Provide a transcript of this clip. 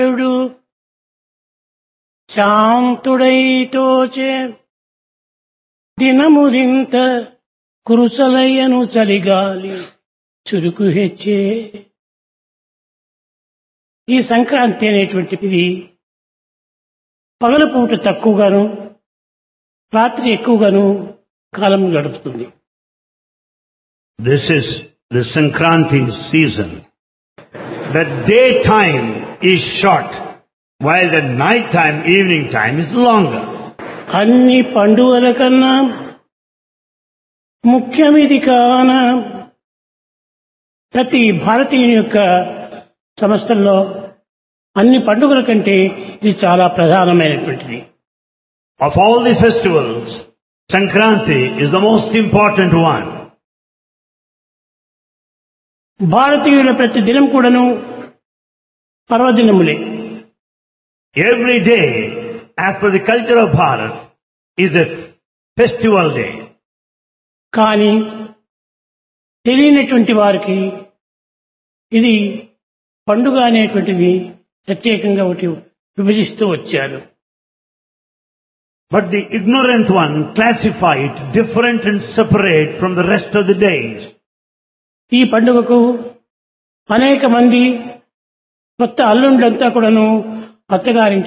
దేవుడు శాంతుడైతోచే దినమురింత కురుసలయ్యను చలిగాలి చురుకు హెచ్చే ఈ సంక్రాంతి అనేటువంటిది పగలపూట తక్కువగాను రాత్రి ఎక్కువగాను కాలం గడుపుతుంది This is the Sankranti season. The daytime is short, while the nighttime, evening time is longer. అన్ని పండుగల కన్నా ముఖ్యమిది కాన ప్రతి భారతీయుని యొక్క సంస్థల్లో అన్ని పండుగల కంటే ఇది చాలా ప్రధానమైనటువంటిది Of all the festivals, Sankranti is the most important one. భారతీయుల ప్రతి దినం కూడాను పర్వదినములే Every day, as per the culture of Bharat, is a festival day. కానీ తెలియనటువంటి వారికి ఇది పండుగ అనేటువంటిది ప్రత్యేకంగా ఒకటి విభజిస్తూ వచ్చారు But the ignorant one classify it different and separate from the rest of the days. ఈ పండుగకు అనేక మంది కొత్త అల్లుండ్లంతా కూడాను అత్తగారింటి